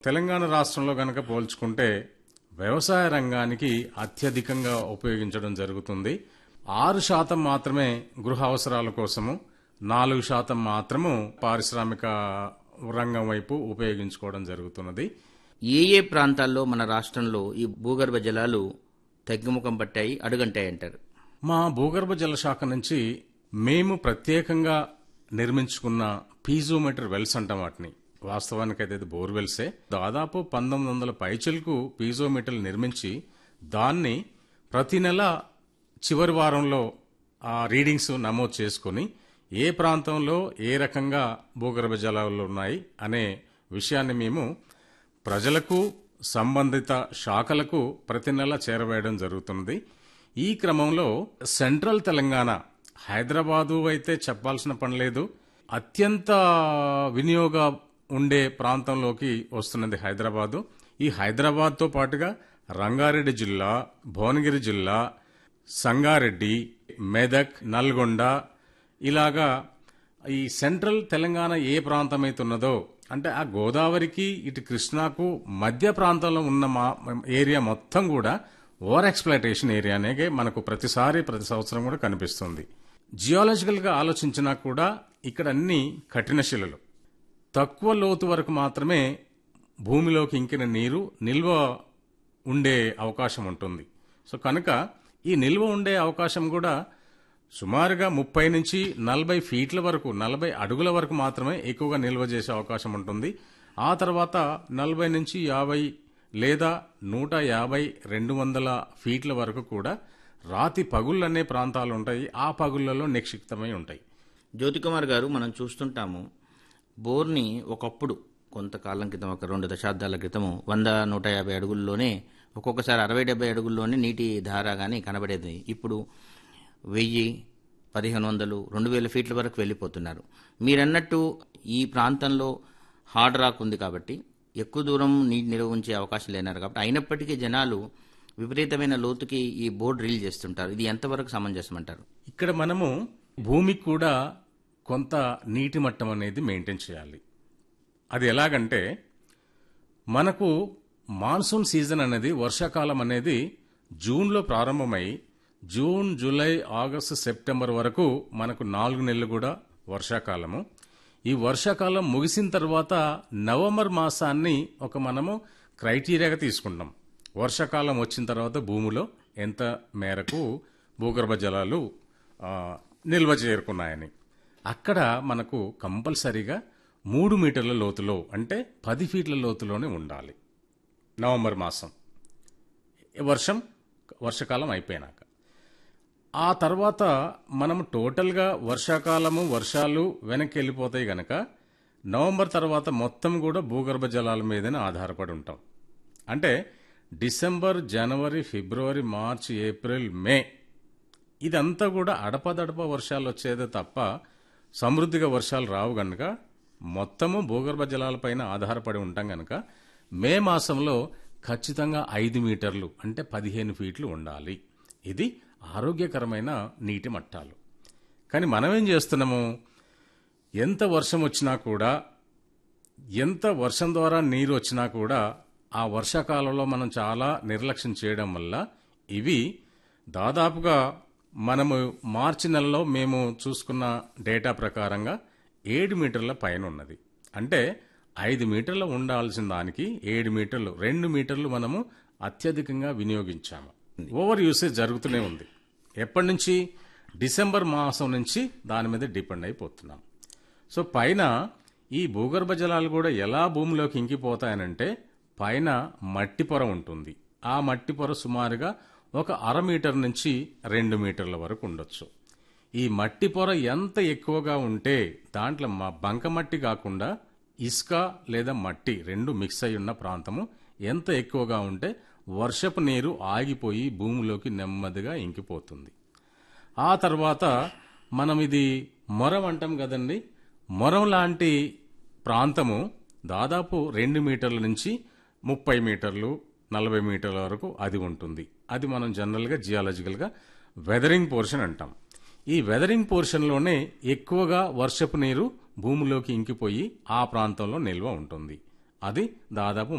తెలంగాణ రాష్ట్రంలో గనక పోల్చుకుంటే వ్యవసాయ రంగానికి అత్యధికంగా ఉపయోగించడం జరుగుతుంది ఆరు శాతం మాత్రమే గృహ అవసరాల కోసము నాలుగు శాతం మాత్రము పారిశ్రామిక రంగం వైపు ఉపయోగించుకోవడం జరుగుతున్నది ఏ ఏ ప్రాంతాల్లో మన రాష్ట్రంలో ఈ భూగర్భ జలాలు తగ్గుముఖం పట్టాయి అడుగంటాయి అంటారు మా భూగర్భ జల శాఖ నుంచి మేము ప్రత్యేకంగా నిర్మించుకున్న పీజోమీటర్ వెల్స్ అంటాం వాటిని వాస్తవానికైతే ఇది బోర్వెల్సే దాదాపు పంతొమ్మిది వందల పైచలకు పీజోమీటర్లు నిర్మించి దాన్ని ప్రతి నెల చివరి వారంలో ఆ రీడింగ్స్ నమోదు చేసుకుని ఏ ప్రాంతంలో ఏ రకంగా భూగర్భ జలాలు ఉన్నాయి అనే విషయాన్ని మేము ప్రజలకు సంబంధిత శాఖలకు ప్రతి నెల చేరవేయడం జరుగుతుంది ఈ క్రమంలో సెంట్రల్ తెలంగాణ హైదరాబాదు అయితే చెప్పాల్సిన పని లేదు అత్యంత వినియోగ ఉండే ప్రాంతంలోకి వస్తున్నది హైదరాబాదు ఈ హైదరాబాద్తో పాటుగా రంగారెడ్డి జిల్లా భువనగిరి జిల్లా సంగారెడ్డి మెదక్ నల్గొండ ఇలాగా ఈ సెంట్రల్ తెలంగాణ ఏ ప్రాంతం అయితే ఉన్నదో అంటే ఆ గోదావరికి ఇటు కృష్ణాకు మధ్య ప్రాంతంలో ఉన్న మా ఏరియా మొత్తం కూడా ఓవర్ ఎక్స్ప్లాయిటేషన్ ఏరియానే మనకు ప్రతిసారి ప్రతి సంవత్సరం కూడా కనిపిస్తుంది జియాలజికల్ గా ఆలోచించినా కూడా ఇక్కడ అన్ని కఠిన శిలలు తక్కువ లోతు వరకు మాత్రమే భూమిలోకి ఇంకిన నీరు నిల్వ ఉండే అవకాశం ఉంటుంది సో కనుక ఈ నిల్వ ఉండే అవకాశం కూడా సుమారుగా ముప్పై నుంచి నలభై ఫీట్ల వరకు నలభై అడుగుల వరకు మాత్రమే ఎక్కువగా నిల్వ చేసే అవకాశం ఉంటుంది ఆ తర్వాత నలభై నుంచి యాభై లేదా నూట యాభై రెండు వందల ఫీట్ల వరకు కూడా రాతి పగుళ్ళు అనే ప్రాంతాలు ఉంటాయి ఆ పగుళ్లలో నిక్షిప్తమై ఉంటాయి జ్యోతికుమార్ గారు మనం చూస్తుంటాము బోర్ని ఒకప్పుడు కొంతకాలం క్రితం ఒక రెండు దశాబ్దాల క్రితము వంద నూట యాభై అడుగుల్లోనే ఒక్కొక్కసారి అరవై డెబ్బై అడుగుల్లోనే నీటి ధార కానీ కనబడేది ఇప్పుడు వెయ్యి పదిహేను వందలు రెండు వేల ఫీట్ల వరకు వెళ్ళిపోతున్నారు మీరన్నట్టు ఈ ప్రాంతంలో హార్డ్ రాక్ ఉంది కాబట్టి ఎక్కువ దూరం నీటి నిల్వ ఉంచే అవకాశం లేనారు కాబట్టి అయినప్పటికీ జనాలు విపరీతమైన లోతుకి ఈ బోర్డు రీల్ చేస్తుంటారు ఇది ఎంతవరకు సమంజసం అంటారు ఇక్కడ మనము భూమికి కూడా కొంత నీటి మట్టం అనేది మెయింటైన్ చేయాలి అది ఎలాగంటే మనకు మాన్సూన్ సీజన్ అనేది వర్షాకాలం అనేది జూన్లో ప్రారంభమై జూన్ జూలై ఆగస్టు సెప్టెంబర్ వరకు మనకు నాలుగు నెలలు కూడా వర్షాకాలము ఈ వర్షాకాలం ముగిసిన తర్వాత నవంబర్ మాసాన్ని ఒక మనము క్రైటీరియాగా తీసుకుంటాం వర్షాకాలం వచ్చిన తర్వాత భూమిలో ఎంత మేరకు భూగర్భ జలాలు ఆ, నిల్వ చేరుకున్నాయని అక్కడ మనకు కంపల్సరీగా మూడు మీటర్ల లోతులో అంటే పది ఫీట్ల లోతులోనే ఉండాలి నవంబర్ మాసం వర్షం వర్షాకాలం అయిపోయినాక ఆ తర్వాత మనం టోటల్గా వర్షాకాలము వర్షాలు వెనక్కి వెళ్ళిపోతాయి గనక నవంబర్ తర్వాత మొత్తం కూడా భూగర్భ జలాల మీదనే ఆధారపడి ఉంటాం అంటే డిసెంబర్ జనవరి ఫిబ్రవరి మార్చ్ ఏప్రిల్ మే ఇదంతా కూడా అడపదడప వర్షాలు వచ్చేదే తప్ప సమృద్ధిగా వర్షాలు రావు గనుక మొత్తము భూగర్భ జలాలపైన ఆధారపడి ఉంటాం గనుక మే మాసంలో ఖచ్చితంగా ఐదు మీటర్లు అంటే పదిహేను ఫీట్లు ఉండాలి ఇది ఆరోగ్యకరమైన నీటి మట్టాలు కానీ మనం ఏం చేస్తున్నాము ఎంత వర్షం వచ్చినా కూడా ఎంత వర్షం ద్వారా నీరు వచ్చినా కూడా ఆ వర్షాకాలంలో మనం చాలా నిర్లక్ష్యం చేయడం వల్ల ఇవి దాదాపుగా మనము మార్చి నెలలో మేము చూసుకున్న డేటా ప్రకారంగా ఏడు మీటర్ల పైన ఉన్నది అంటే ఐదు మీటర్లు ఉండాల్సిన దానికి ఏడు మీటర్లు రెండు మీటర్లు మనము అత్యధికంగా వినియోగించాము ఓవర్ యూసేజ్ జరుగుతూనే ఉంది ఎప్పటి నుంచి డిసెంబర్ మాసం నుంచి దాని మీద డిపెండ్ అయిపోతున్నాం సో పైన ఈ భూగర్భ జలాలు కూడా ఎలా భూమిలోకి ఇంకిపోతాయనంటే పైన మట్టి పొర ఉంటుంది ఆ మట్టి పొర సుమారుగా ఒక అర మీటర్ నుంచి రెండు మీటర్ల వరకు ఉండొచ్చు ఈ మట్టి పొర ఎంత ఎక్కువగా ఉంటే దాంట్లో మా బంక మట్టి కాకుండా ఇసుక లేదా మట్టి రెండు మిక్స్ అయి ఉన్న ప్రాంతము ఎంత ఎక్కువగా ఉంటే వర్షపు నీరు ఆగిపోయి భూమిలోకి నెమ్మదిగా ఇంకిపోతుంది ఆ తర్వాత మనం ఇది మొరం అంటాం కదండి మొరం లాంటి ప్రాంతము దాదాపు రెండు మీటర్ల నుంచి ముప్పై మీటర్లు నలభై మీటర్ల వరకు అది ఉంటుంది అది మనం జనరల్గా జియాలజికల్గా వెదరింగ్ పోర్షన్ అంటాం ఈ వెదరింగ్ పోర్షన్లోనే ఎక్కువగా వర్షపు నీరు భూమిలోకి ఇంకిపోయి ఆ ప్రాంతంలో నిల్వ ఉంటుంది అది దాదాపు